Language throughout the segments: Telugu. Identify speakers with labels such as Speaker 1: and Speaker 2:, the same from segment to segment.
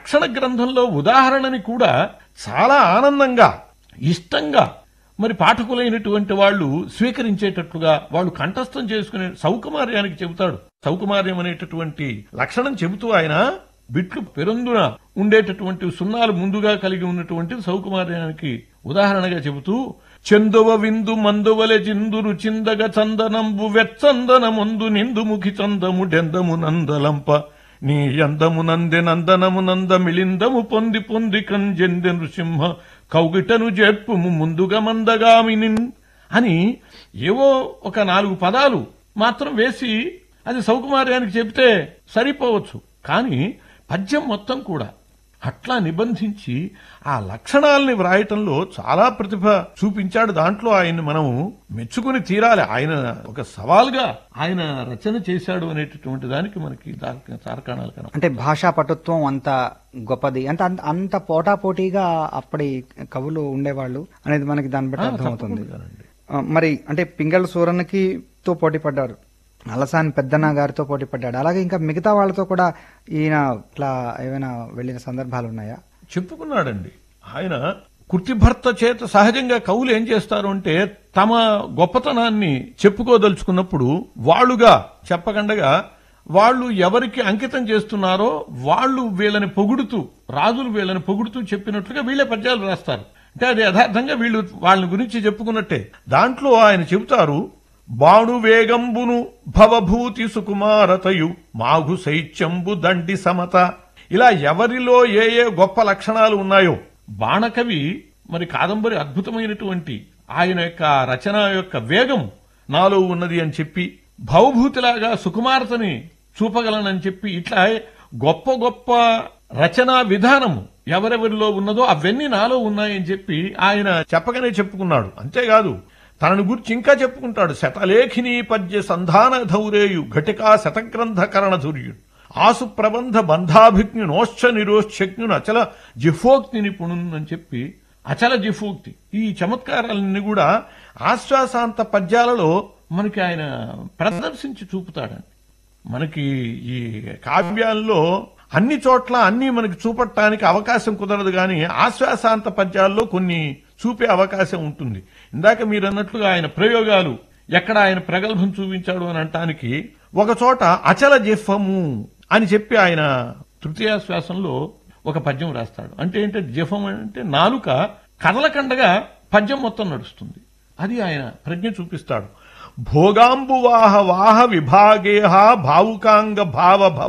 Speaker 1: లక్షణ గ్రంథంలో ఉదాహరణని కూడా చాలా ఆనందంగా ఇష్టంగా మరి పాఠకులైనటువంటి వాళ్ళు స్వీకరించేటట్లుగా వాళ్ళు కంఠస్థం చేసుకునే సౌకుమార్యానికి చెబుతాడు సౌకుమార్యం అనేటటువంటి లక్షణం చెబుతూ ఆయన బిట్లు పెరందున ఉండేటటువంటి సున్నాలు ముందుగా కలిగి ఉన్నటువంటి సౌకుమార్యానికి ఉదాహరణగా చెబుతూ చందువ విందు మందువలె చిందురు చిందగ చందనంబు వెచ్చందనముందు నిందుముఖి చందము డెందము నందలంప నీ యందము నందె నందనము నంద మిలిందము పొంది పొంది కంజెందె నృసింహ కౌగిటను జెప్పుము ముందుగా మందగామినిన్ అని ఏవో ఒక నాలుగు పదాలు మాత్రం వేసి అది సౌకుమార్యానికి చెబితే సరిపోవచ్చు కానీ పద్యం మొత్తం కూడా అట్లా నిబంధించి ఆ లక్షణాలని వ్రాయటంలో చాలా ప్రతిభ చూపించాడు దాంట్లో ఆయన్ని మనం మెచ్చుకుని తీరాలి ఆయన ఒక సవాల్గా ఆయన రచన చేశాడు అనేటటువంటి దానికి మనకి తార్క- తార్కాణాలు కన
Speaker 2: అంటే భాషా పటుత్వం అంత గొప్పది అంటే అంత అంత పోటాపోటీగా అప్పటి కవులు ఉండేవాళ్ళు అనేది మనకి దాన్ని బట్టి అర్థమవుతుంది
Speaker 1: తప్పకుండానండి.
Speaker 2: ఆ, మరి అంటే పింగళ సూరన్నకి తో పోటీ పడ్డారు అలసాని పెద్దన్న గారితో పోటీ పడ్డాడు అలాగే ఇంకా మిగతా వాళ్ళతో కూడా ఈయన ఇట్లా ఏమైనా వెళ్ళిన సందర్భాలు ఉన్నాయా
Speaker 1: చెప్పుకున్నాడండి ఆయన కుర్తిభర్త చేత సహజంగా కవులు ఏం చేస్తారు అంటే తమ గొప్పతనాన్ని చెప్పుకోదలుచుకున్నప్పుడు వాళ్ళుగా చెప్పకండగా వాళ్ళు ఎవరికి అంకితం చేస్తున్నారో వాళ్ళు వీళ్ళని పొగుడుతూ రాజులు వీళ్ళని పొగుడుతూ చెప్పినట్లుగా వీళ్ళే పద్యాలు రాస్తారు అంటే అది యథార్థంగా వీళ్ళు వాళ్ళని గురించి చెప్పుకున్నట్టే దాంట్లో ఆయన చెబుతారు బాణు వేగంబును భవభూతి సుకుమారతయు మాఘు శైత్యంబు దండి సమత ఇలా ఎవరిలో ఏ ఏ గొప్ప లక్షణాలు ఉన్నాయో బాణకవి మరి కాదంబరి అద్భుతమైనటువంటి ఆయన యొక్క రచన యొక్క వేగం నాలో ఉన్నది అని చెప్పి భవభూతిలాగా సుకుమారతని చూపగలనని చెప్పి ఇట్లా గొప్ప గొప్ప రచనా విధానము ఎవరెవరిలో ఉన్నదో అవన్నీ నాలో ఉన్నాయని చెప్పి ఆయన చెప్పగానే చెప్పుకున్నాడు అంతేకాదు తనను గురించి ఇంకా చెప్పుకుంటాడు శతలేఖిని పద్య సంధాన ధౌరేయు ఘటికా శతగ్రంథకరణ ధుర్యుడు ఆసు ప్రబంధ బంధాభిజ్ఞు నోశ్చ నిరోశ్చజ్ఞును అచల జిఫోక్తి నిపుణున్ అని చెప్పి అచల జిఫోక్తి ఈ చమత్కారాలన్నీ కూడా ఆశ్వాసాంత పద్యాలలో మనకి ఆయన ప్రదర్శించి చూపుతాడండి మనకి ఈ కావ్యాల్లో అన్ని చోట్ల అన్ని మనకి చూపట్టడానికి అవకాశం కుదరదు కానీ ఆశ్వాసాంత పద్యాల్లో కొన్ని చూపే అవకాశం ఉంటుంది ఇందాక మీరు అన్నట్లుగా ఆయన ప్రయోగాలు ఎక్కడ ఆయన ప్రగల్భం చూపించాడు అని అంటానికి ఒక చోట అచల జిఫము అని చెప్పి ఆయన తృతీయాశ్వాసంలో ఒక పద్యం రాస్తాడు అంటే ఏంటంటే జిఫం అంటే నాలుక కదలకండగా పద్యం మొత్తం నడుస్తుంది అది ఆయన ప్రజ్ఞ చూపిస్తాడు భోగాంబువాహ వాహ విభాగేహ భావుకాంగ భావ భవ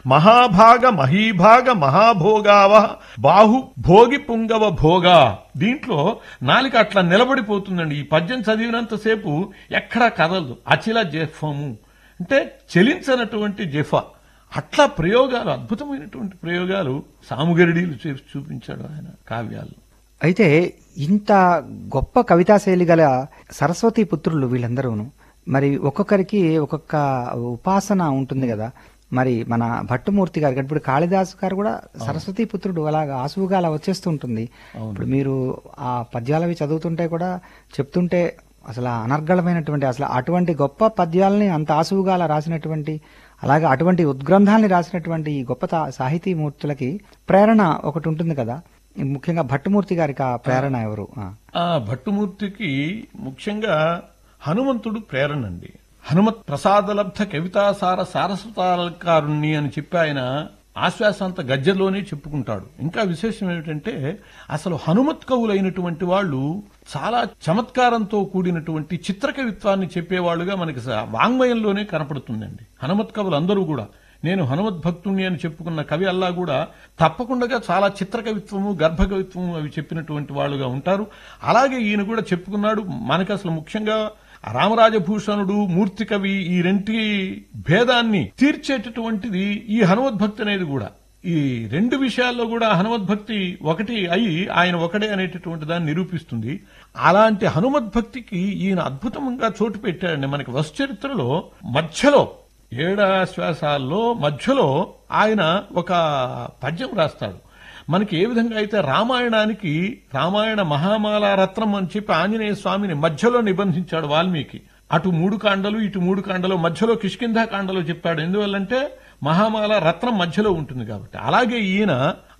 Speaker 1: మహాభాగ మహీభాగ మహాభోగావ బాహు భోగి పుంగవ భోగా దీంట్లో నాలిక అట్లా నిలబడిపోతుందండి ఈ పద్యం చదివినంతసేపు ఎక్కడా కదలదు అచిల జెఫము అంటే చెలించనటువంటి జెఫ అట్లా ప్రయోగాలు అద్భుతమైనటువంటి ప్రయోగాలు సాముగరిడీలు చేసి చూపించాడు ఆయన కావ్యాలు
Speaker 2: అయితే ఇంత గొప్ప కవితా శైలి గల సరస్వతి పుత్రులు వీళ్ళందరూను మరి ఒక్కొక్కరికి ఒక్కొక్క ఉపాసన ఉంటుంది కదా మరి మన భట్టుమూర్తి గారు ఇప్పుడు కాళిదాసు గారు కూడా సరస్వతి పుత్రుడు అలాగా ఆసువుగా అలా వచ్చేస్తూ ఉంటుంది ఇప్పుడు మీరు ఆ పద్యాలవి చదువుతుంటే కూడా చెప్తుంటే అసలు ఆ అనర్గళమైనటువంటి అసలు అటువంటి గొప్ప పద్యాలని అంత ఆసువుగా అలా రాసినటువంటి అలాగే అటువంటి ఉద్గ్రంథాలని రాసినటువంటి ఈ గొప్ప తా- సాహితీ మూర్తులకి ప్రేరణ ఒకటి ఉంటుంది కదా ముఖ్యంగా భట్టుమూర్తి గారికి ఆ ప్రేరణ ఎవరు ఆ.
Speaker 1: ఆ భట్టుమూర్తికి ముఖ్యంగా హనుమంతుడు ప్రేరణండి హనుమత్ ప్రసాదలబ్ధ కవితాసార సారస్వతాలకారుణ్ణి అని చెప్పి ఆయన ఆశ్వాసాంత గజ్జలోనే చెప్పుకుంటాడు ఇంకా విశేషం ఏమిటంటే అసలు హనుమత్ కవులైనటువంటి వాళ్ళు చాలా చమత్కారంతో కూడినటువంటి చిత్రకవిత్వాన్ని చెప్పేవాళ్ళుగా మనకి స- వాంగ్మయంలోనే కనపడుతుందండి హనుమత్ కవులు అందరూ కూడా నేను హనుమత్ భక్తుణ్ణి అని చెప్పుకున్న కవి అల్లా కూడా తప్పకుండా చాలా చిత్రకవిత్వము గర్భకవిత్వము అవి చెప్పినటువంటి వాళ్ళుగా ఉంటారు అలాగే ఈయన కూడా చెప్పుకున్నాడు మనకు అసలు ముఖ్యంగా రామరాజభూషణుడు మూర్తి కవి ఈ రెంటి భేదాన్ని తీర్చేటటువంటిది ఈ హనుమద్భక్తి అనేది కూడా ఈ రెండు విషయాల్లో కూడా హనుమద్భక్తి ఒకటి అయి ఆయన ఒకడే అనేటటువంటి దాన్ని నిరూపిస్తుంది అలాంటి హనుమద్భక్తికి ఈయన అద్భుతంగా చోటు పెట్టాడండి మనకి వశ్చరిత్రలో మధ్యలో ఏడాశ్వాసాల్లో మధ్యలో ఆయన ఒక పద్యం రాస్తాడు మనకి ఏ విధంగా అయితే రామాయణానికి రామాయణ మహామాల రత్నం అని చెప్పి ఆంజనేయ స్వామిని మధ్యలో నిబంధించాడు వాల్మీకి అటు మూడు కాండలు ఇటు మూడు కాండలు మధ్యలో కిష్కింధా కాండలో చెప్పాడు ఎందువల్లంటే మహామాల రత్నం మధ్యలో ఉంటుంది కాబట్టి అలాగే ఈయన